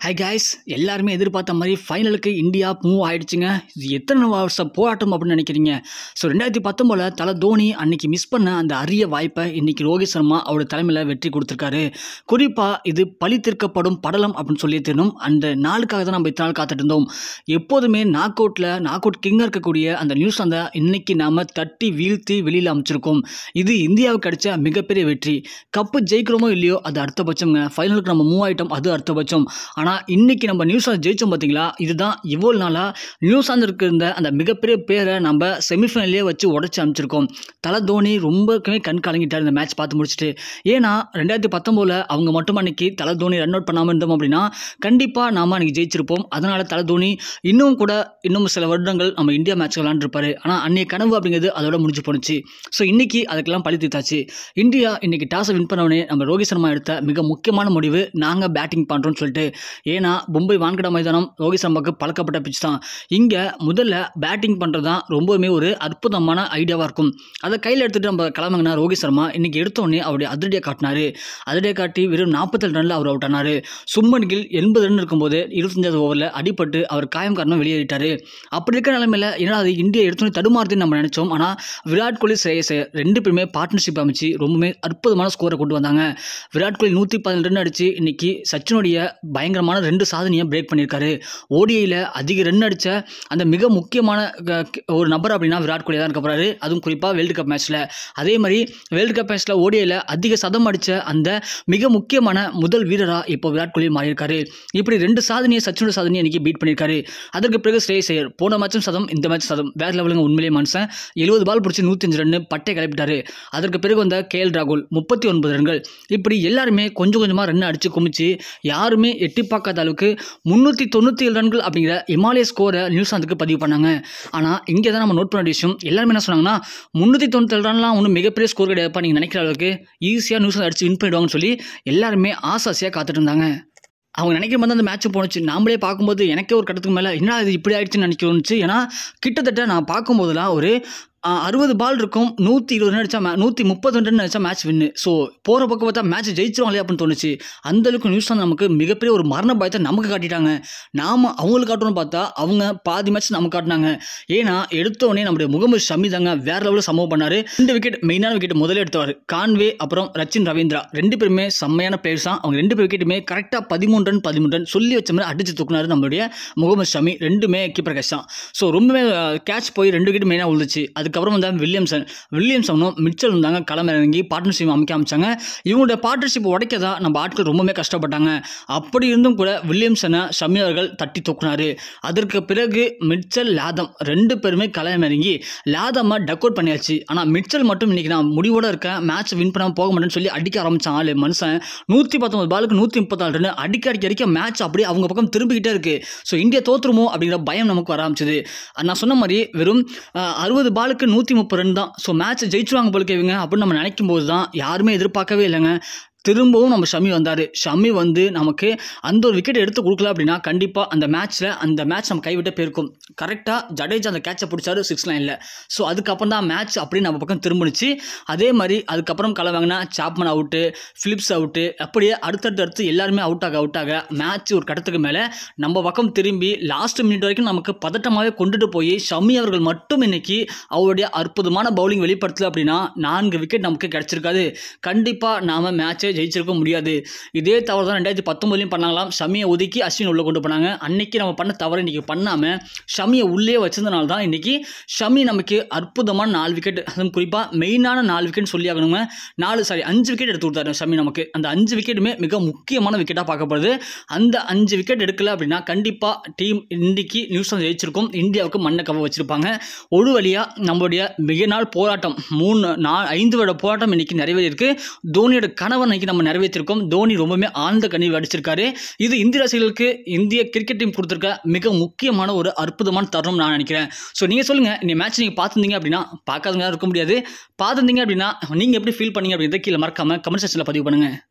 high guys எல்லாருமே எதிர்பார்த்த மாதிரி ஃபைனலுக்கு இந்தியா மூவ் ஆயிடுச்சுங்க இது எத்தனை வருஷம் போராட்டம் அப்படின்னு நினைக்கிறீங்க ஸோ ரெண்டாயிரத்தி பத்தொம்போதில் தலை தோனி அன்னைக்கு மிஸ் பண்ண அந்த அரிய வாய்ப்பை இன்னைக்கு ரோஹித் சர்மா அவரோட தலைமையில் வெற்றி கொடுத்துருக்காரு குறிப்பாக இது பழி தீர்க்கப்படும் படலம் அப்படின்னு சொல்லி தெரியணும் அந்த நாளுக்காக தான் நம்ம இத்தனை நாள் காத்துட்டு இருந்தோம் எப்போதுமே நாக் அவுட்டில் நாக் அவுட் கிங்காக இருக்கக்கூடிய அந்த நியூஸ் அந்த இன்னைக்கு நாம் தட்டி வீழ்த்தி வெளியில் அமைச்சிருக்கோம் இது இந்தியாவுக்கு கிடைச்ச மிகப்பெரிய வெற்றி கப்பு ஜெயிக்கிறோமோ இல்லையோ அது அடுத்தபட்சம்ங்க ஃபைனலுக்கு நம்ம மூவ் ஆயிட்டோம் அது அடுத்தபட்சம் ஆனால் இன்னைக்கு நம்ம நியூஸாந்து ஜெயிச்சோம் பார்த்தீங்களா இதுதான் இவ்வளோ நாளாக நியூஸாந்து இருந்த அந்த மிகப்பெரிய பேரை நம்ம செமிஃபைனல்லே வச்சு உடச்சி அமைச்சிருக்கோம் தலை தோனி ரொம்பவே கண் கலங்கிட்டார் இந்த மேட்ச் பார்த்து முடிச்சுட்டு ஏன்னா ரெண்டாயிரத்தி பத்தொம்போதில் அவங்க மட்டும் அன்னைக்கு தலை தோனி ரன் அவுட் பண்ணாமல் இருந்தோம் அப்படின்னா கண்டிப்பாக நாம அன்னைக்கு ஜெயிச்சிருப்போம் அதனால் தலை தோனி இன்னும் கூட இன்னும் சில வருடங்கள் நம்ம இந்தியா மேட்ச் விளாண்டுருப்பாரு ஆனால் அன்னைய கனவு அப்படிங்கிறது அதோட முடிஞ்சு போணுச்சு ஸோ இன்னைக்கு அதுக்கெல்லாம் பழி தீர்த்தாச்சு இந்தியா இன்னைக்கு டாஸை வின் பண்ணவனே நம்ம ரோஹித் சர்மா எடுத்த மிக முக்கியமான முடிவு நாங்கள் பேட்டிங் பண்ணுறோம்னு சொல்லிட்டு ஏன்னா மும்பை வான்கடா மைதானம் ரோஹித் சர்மாவுக்கு பழக்கப்பட்ட பிச் தான் இங்கே முதல்ல பேட்டிங் பண்ணுறது தான் ரொம்பவுமே ஒரு அற்புதமான ஐடியாவாக இருக்கும் அதை கையில் எடுத்துகிட்டு நம்ம கிளம்புங்கன்னா ரோஹித் சர்மா இன்னைக்கு எடுத்தோடனே அவருடைய அதிரடியை காட்டினாரு அதிரடியை காட்டி வெறும் நாற்பத்தேழு ரனில் அவர் அவுட் ஆனார் சும்மன் கில் எண்பது ரன் இருக்கும்போது இருபத்தஞ்சாவது ஓவரில் அடிபட்டு அவர் காயம் காரணம் வெளியேறிட்டாரு அப்படி இருக்கிற நிலைமையில் என்னடா அது இந்தியா எடுத்தோடனே தடுமாறுதுன்னு நம்ம நினச்சோம் ஆனால் விராட் கோலி ஸ்ரேயஸ் ஐயர் ரெண்டு பேருமே பார்ட்னர்ஷிப் அமைச்சு ரொம்பவே அற்புதமான ஸ்கோரை கொண்டு வந்தாங்க விராட் கோலி நூற்றி பதினேழு ரன் அடித்து இன்னைக்கு சச்சினுடைய பயங்கரமான ரெண்டு சாதனையை பிரேக் பண்ணியிருக்காரு ஓடிஐயில் அதிக ரன் அடித்த அந்த மிக முக்கியமான க- க- ஒரு நபர் அப்படின்னா விராட் கோலி தான் இருக்க போகிறாரு அதுவும் குறிப்பாக வேர்ல்டு கப் மேட்ச்சில் அதே மாதிரி வேர்ல்டு கப் மேட்ச்சில் ஓடிஐயில் அதிக சதம் அடித்த அந்த மிக முக்கியமான முதல் வீரராக இப்போ விராட் கோலி மாறியிருக்காரு இப்படி ரெண்டு சாதனையை சச்சினோட சாதனையை இன்னைக்கு பீட் பண்ணியிருக்காரு அதற்கு பிறகு ஸ்ரேயஸ் ஐயர் போன மேட்சும் சதம் இந்த மேட்ச் சதம் வேற லெவலுங்க உண்மையிலேயே மனுஷன் எழுபது பால் பிடிச்சி நூற்றஞ்சு ரன் பட்டை கிளப்பிட்டாரு அதற்கு பிறகு வந்த கேஎல் ராகுல் முப்பத்தி ஒன்பது ரன்கள் இப்படி எல்லாருமே கொஞ்சம் கொஞ்சமாக ரன் அடித்து குமிச்சு யாருமே எட்டி பார்க்காத அளவுக்கு முந்நூற்றி தொண்ணூற்றி ஏழு ரன்கள் அப்படிங்கிற இமாலய ஸ்கோரை நியூசிலாந்துக்கு பதிவு பண்ணாங்க ஆனால் இங்கே தான் நம்ம நோட் பண்ண விஷயம் எல்லாருமே என்ன சொன்னாங்கன்னா முந்நூற்றி தொண்ணூற்றி ரன்லாம் ஒன்றும் மிகப்பெரிய ஸ்கோர் கிடையாதுப்பா நீங்கள் நினைக்கிற அளவுக்கு ஈஸியாக நியூசிலாந்து அடிச்சு வின் பண்ணிடுவாங்கன்னு சொல்லி எல்லாருமே ஆசை ஆசையாக காத்துட்டு இருந்தாங்க அவங்க நினைக்கிற மாதிரி அந்த மேட்ச் போணுச்சு நாமளே பார்க்கும்போது எனக்கே ஒரு கட்டத்துக்கு மேலே என்ன இது இப்படி ஆயிடுச்சுன்னு நினைக்கிறோம்னுச்சு ஏன்னா கிட்டத்தட்ட நான் பார்க்கும்போதெல்லாம் ஒரு அறுபது பால் இருக்கும் நூற்றி இருபது ரன் அடிச்சா மே நூற்றி முப்பது ரன் அடிச்சா மேட்ச் வின்னு ஸோ போகிற பக்கம் பார்த்தா மேட்ச் ஜெயிச்சிருவாங்களே அப்படின்னு தோணுச்சு அந்த அளவுக்கு நியூசிலாந்து நமக்கு மிகப்பெரிய ஒரு மரண பயத்தை நமக்கு காட்டிட்டாங்க நாம் அவங்களுக்கு காட்டணும்னு பார்த்தா அவங்க பாதி மேட்ச் நமக்கு காட்டினாங்க ஏன்னா எடுத்தோடனே நம்முடைய முகமது ஷமி தாங்க வேற லெவலில் சம்பவம் பண்ணாரு ரெண்டு விக்கெட் மெயினான விக்கெட் முதல்ல எடுத்தவர் கான்வே அப்புறம் ரச்சின் ரவீந்திரா ரெண்டு பேருமே செம்மையான பிளேயர்ஸ் தான் அவங்க ரெண்டு பேர் விக்கெட்டுமே கரெக்டாக பதிமூணு ரன் பதிமூணு ரன் சொல்லி வச்ச மாதிரி அடிச்சு தூக்குனாரு நம்மளுடைய முகமது ஷமி ரெண்டுமே கீப்பர் கேட்ச் தான் ஸோ ரொம்பவே கேட்ச் போய் ரெண்டு விக்கெட் மெயினாக விழுந்துச்சு அதுக்கப்புறம் வந்து வில்லியம்சன் வில்லியம்சனும் மிச்சல் இருந்தாங்க களம் இறங்கி பார்ட்னர்ஷிப் அமைக்க அமைச்சாங்க இவங்களுடைய பார்ட்னர்ஷிப் உடைக்க தான் நம்ம ஆட்கள் ரொம்பவே கஷ்டப்பட்டாங்க அப்படி இருந்தும் கூட வில்லியம்சனை ஷமி அவர்கள் தட்டி தூக்குனாரு அதற்கு பிறகு மிச்சல் லாதம் ரெண்டு பேருமே களம் இறங்கி லாதமை டக் அவுட் பண்ணியாச்சு ஆனால் மிச்சல் மட்டும் இன்னைக்கு நான் முடிவோட இருக்கேன் மேட்ச் வின் பண்ணாமல் போக மாட்டேன்னு சொல்லி அடிக்க ஆரம்பிச்சான் ஆளு மனுஷன் நூற்றி பத்தொன்பது பாலுக்கு நூற்றி முப்பத்தாறு ரன் அடிக்க அடிக்க அடிக்க மேட்ச் அப்படியே அவங்க பக்கம் திரும்பிக்கிட்டே இருக்கு ஸோ இந்தியா தோற்றுருமோ அப்படிங்கிற பயம் நமக்கு வர ஆரம்பிச்சது நான் சொன்ன மாதிரி வெறும் அறுபது பாலுக்கு நூற்றி முப்பது ரன் தான் ஸோ மேட்ச் ஜெயிச்சுவாங்க போல இவங்க அப்படின்னு நம்ம நினைக்கும் போது தான் யாருமே எதிர்பார்க்கவே இல்லைங்க திரும்பவும் நம்ம ஷமி வந்தார் ஷமி வந்து நமக்கு அந்த ஒரு விக்கெட் எடுத்து கொடுக்கல அப்படின்னா கண்டிப்பாக அந்த மேட்ச்சில் அந்த மேட்ச் நம்ம கைவிட்ட போயிருக்கும் கரெக்டாக ஜடேஜா அந்த கேட்சை பிடிச்சாரு சிக்ஸ் லைனில் ஸோ அதுக்கப்புறம் தான் மேட்ச் அப்படி நம்ம பக்கம் திரும்பினுச்சு அதே மாதிரி அதுக்கப்புறம் களம் வாங்கினா சாப்மன் அவுட்டு ஃபிலிப்ஸ் அவுட்டு அப்படியே அடுத்தடுத்து அடுத்து எல்லாருமே அவுட் ஆக அவுட் ஆக மேட்ச் ஒரு கட்டத்துக்கு மேலே நம்ம பக்கம் திரும்பி லாஸ்ட் மினிட் வரைக்கும் நமக்கு பதட்டமாகவே கொண்டுட்டு போய் ஷமி அவர்கள் மட்டும் இன்னைக்கு அவருடைய அற்புதமான பவுலிங் வெளிப்படுத்தல அப்படின்னா நான்கு விக்கெட் நமக்கு கிடைச்சிருக்காது கண்டிப்பாக நாம் மேட்சை ஜெயிச்சிருக்க முடியாது இதே தவறு தான் ரெண்டாயிரத்தி பத்தொம்பதுலையும் பண்ணாங்களாம் ஷமியை ஒதுக்கி அஸ்வின் உள்ளே கொண்டு போனாங்க அன்னைக்கு நம்ம பண்ண தவறு இன்றைக்கி பண்ணாமல் ஷமியை உள்ளே வச்சிருந்தனால தான் இன்றைக்கி ஷமி நமக்கு அற்புதமான நாலு விக்கெட் அதுவும் குறிப்பாக மெயினான நாலு விக்கெட் சொல்லி ஆகணுங்க நாலு சாரி அஞ்சு விக்கெட் எடுத்து கொடுத்தாரு ஷமி நமக்கு அந்த அஞ்சு விக்கெட்டுமே மிக முக்கியமான விக்கெட்டாக பார்க்கப்படுது அந்த அஞ்சு விக்கெட் எடுக்கல அப்படின்னா கண்டிப்பாக டீம் இன்னைக்கு நியூசிலாந்து ஜெயிச்சிருக்கும் இந்தியாவுக்கு மண்ணை கவ வச்சிருப்பாங்க ஒரு வழியாக நம்மளுடைய மிக நாள் போராட்டம் மூணு நா ஐந்து வருட போராட்டம் இன்னைக்கு நிறைவேறியிருக்கு தோனியோட கனவை இன்னைக்கு நம்ம நிறைவேற்றிருக்கோம் தோனி ரொம்பவுமே ஆழ்ந்த கனிவு அடிச்சிருக்காரு இது இந்திய ரசிகர்களுக்கு இந்திய கிரிக்கெட் டீம் கொடுத்துருக்க மிக முக்கியமான ஒரு அற்புதமான தருணம் நான் நினைக்கிறேன் ஸோ நீங்கள் சொல்லுங்கள் இந்த மேட்ச் நீங்கள் பார்த்துருந்தீங்க அப்படின்னா பார்க்காதவங்க யாரும் இருக்க முடியாது பார்த்துருந்தீங்க அப்படின்னா நீங்கள் எப்படி ஃபீல் பண்ணீங்க அப்படின்றத கீழே மறக்காமல் கமெண்ட் செக்ஷனில் பதிவு பண்ணுங்கள்